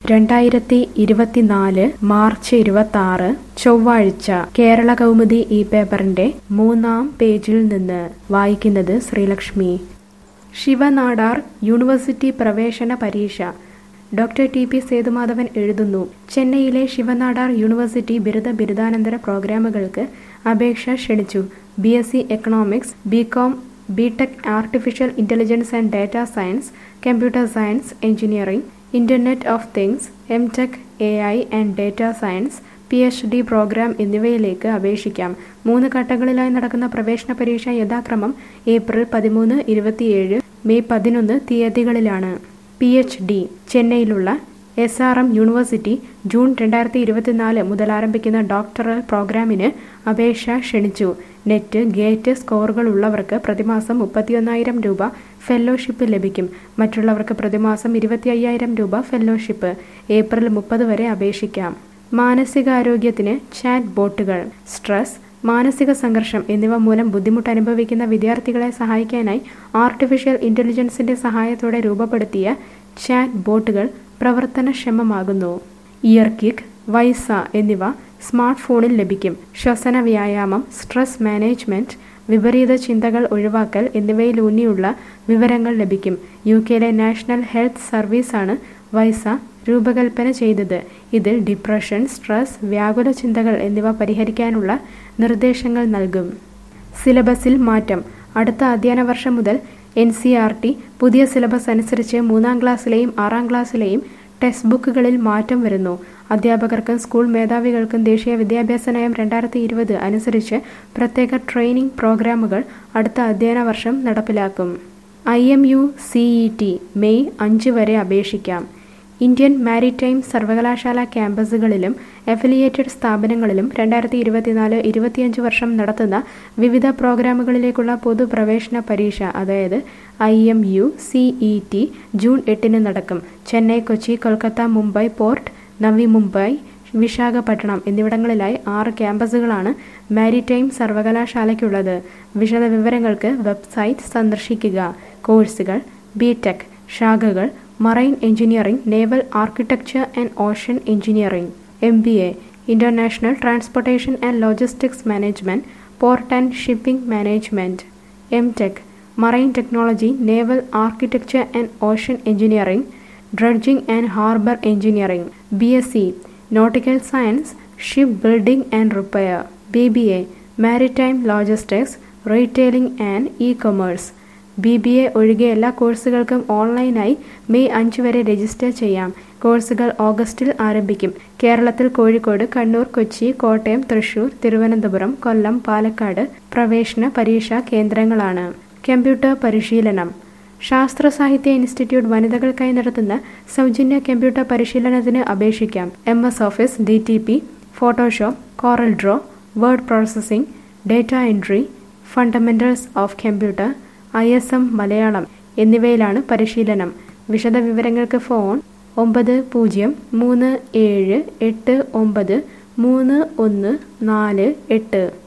രണ്ടായിരത്തി ഇരുപത്തിനാല് മാർച്ച് ഇരുപത്തി ആറ് ചൊവ്വാഴ്ച കേരള കൗമുദി ഈ പേപ്പറിന്റെ മൂന്നാം പേജിൽ നിന്ന് വായിക്കുന്നത് ശ്രീലക്ഷ്മി ശിവനാടാർ യൂണിവേഴ്സിറ്റി പ്രവേശന പരീക്ഷ ഡോക്ടർ ടി പി സേതുമാധവൻ എഴുതുന്നു ചെന്നൈയിലെ ശിവനാടാർ യൂണിവേഴ്സിറ്റി ബിരുദ ബിരുദാനന്തര പ്രോഗ്രാമുകൾക്ക് അപേക്ഷ ക്ഷണിച്ചു B S C economics B Com B Tech artificial intelligence and data science computer science engineering internet of things M Tech A I and data science P H D program എന്നിവയിലേക്ക് അപേക്ഷിക്കാം മൂന്ന് ഘട്ടങ്ങളിലായി നടക്കുന്ന പ്രവേശന പരീക്ഷ യഥാക്രമം ഏപ്രിൽ പതിമൂന്ന് ഇരുപത്തിയേഴ് മെയ് പതിനൊന്ന് തീയതികളിലാണ് പി എച്ച് ഡി ചെന്നൈയിലുള്ള S R M university June രണ്ടായിരത്തി ഇരുപത്തിനാല് മുതൽ ആരംഭിക്കുന്ന ഡോക്ടറൽ പ്രോഗ്രാമിന് അപേക്ഷ ക്ഷണിച്ചു നെറ്റ് ഗേറ്റ് സ്കോറുകൾ ഉള്ളവർക്ക് പ്രതിമാസം മുപ്പത്തിയൊന്നായിരം രൂപ ഫെല്ലോഷിപ്പ് ലഭിക്കും മറ്റുള്ളവർക്ക് പ്രതിമാസം ഇരുപത്തി അയ്യായിരം രൂപ ഫെല്ലോഷിപ്പ് ഏപ്രിൽ മുപ്പത് വരെ അപേക്ഷിക്കാം മാനസികാരോഗ്യത്തിന് ചാറ്റ് ബോട്ടുകൾ സ്ട്രെസ് മാനസിക സംഘർഷം എന്നിവ മൂലം ബുദ്ധിമുട്ട് അനുഭവിക്കുന്ന വിദ്യാർത്ഥികളെ സഹായിക്കാനായി ആർട്ടിഫിഷ്യൽ ഇന്റലിജൻസിന്റെ സഹായത്തോടെ രൂപപ്പെടുത്തിയ ചാറ്റ് ബോട്ടുകൾ പ്രവർത്തനക്ഷമമാകുന്നു ഇയർ കിക്ക് വൈസ എന്നിവ സ്മാർട്ട് ഫോണിൽ ലഭിക്കും ശ്വസന വ്യായാമം സ്ട്രെസ് മാനേജ്മെന്റ് വിപരീത ചിന്തകൾ ഒഴിവാക്കൽ എന്നിവയിലൂന്നിയുള്ള വിവരങ്ങൾ ലഭിക്കും യു കെയിലെ നാഷണൽ ഹെൽത്ത് സർവീസാണ് വൈസ രൂപകൽപ്പന ചെയ്തത് ഇത് ഡിപ്രഷൻ സ്ട്രെസ് വ്യാകുല ചിന്തകൾ എന്നിവ പരിഹരിക്കാനുള്ള നിർദ്ദേശങ്ങൾ നൽകും സിലബസിൽ മാറ്റം അടുത്ത അധ്യയന വർഷം മുതൽ എൻ സി ആർ ടി പുതിയ സിലബസ് അനുസരിച്ച് മൂന്നാം ക്ലാസ്സിലെയും ആറാം ക്ലാസ്സിലെയും ടെക്സ്റ്റ് ബുക്കുകളിൽ മാറ്റം വരുന്നു അധ്യാപകർക്കും സ്കൂൾ മേധാവികൾക്കും ദേശീയ വിദ്യാഭ്യാസ നയം രണ്ടായിരത്തി ഇരുപത് അനുസരിച്ച് പ്രത്യേക ട്രെയിനിംഗ് പ്രോഗ്രാമുകൾ അടുത്ത അധ്യയന വർഷം നടപ്പിലാക്കും I M U C E T May അഞ്ച് വരെ അപേക്ഷിക്കാം ഇന്ത്യൻ മാരിടൈം സർവകലാശാല ക്യാമ്പസുകളിലും അഫിലിയേറ്റഡ് സ്ഥാപനങ്ങളിലും രണ്ടായിരത്തി ഇരുപത്തിനാല് ഇരുപത്തിയഞ്ച് വർഷം നടത്തുന്ന വിവിധ പ്രോഗ്രാമുകളിലേക്കുള്ള പൊതുപ്രവേശന പരീക്ഷ അതായത് I M U C E T June എട്ടിന് നടക്കും ചെന്നൈ കൊച്ചി കൊൽക്കത്ത മുംബൈ പോർട്ട് നവി മുംബൈ വിശാഖപട്ടണം എന്നിവിടങ്ങളിലായി ആറ് ക്യാമ്പസുകളാണ് മാരിടൈം സർവകലാശാലയ്ക്കുള്ളത് വിശദ വിവരങ്ങൾക്ക് വെബ്സൈറ്റ് സന്ദർശിക്കുക കോഴ്സുകൾ ബി ടെക് ശാഖകൾ marine engineering naval architecture and ocean engineering M B A international transportation and logistics management port and shipping management M Tech marine technology naval architecture and ocean engineering dredging and harbour engineering B S C nautical science ship building and repair B B A maritime logistics retailing and E commerce B B A ഒഴികെ എല്ലാ കോഴ്സുകൾക്കും ഓൺലൈനായി May അഞ്ച് വരെ register ചെയ്യാം കോഴ്സുകൾ ഓഗസ്റ്റിൽ ആരംഭിക്കും കേരളത്തിൽ കോഴിക്കോട് കണ്ണൂർ കൊച്ചി കോട്ടയം തൃശൂർ തിരുവനന്തപുരം കൊല്ലം പാലക്കാട് പ്രവേശന പരീക്ഷാ കേന്ദ്രങ്ങളാണ് കമ്പ്യൂട്ടർ പരിശീലനം ശാസ്ത്ര സാഹിത്യ ഇൻസ്റ്റിറ്റ്യൂട്ട് വനിതകൾക്കായി നടത്തുന്ന സൗജന്യ കമ്പ്യൂട്ടർ പരിശീലനത്തിന് അപേക്ഷിക്കാം M S office D T P Photoshop Corel Draw word processing data entry fundamentals of computer I S M Malayalam എന്നിവയിലാണ് പരിശീലനം വിശദവിവരങ്ങൾക്ക് ഫോൺ ഒമ്പത് പൂജ്യം മൂന്ന് ഏഴ് എട്ട് ഒമ്പത് മൂന്ന് ഒന്ന് നാല് എട്ട്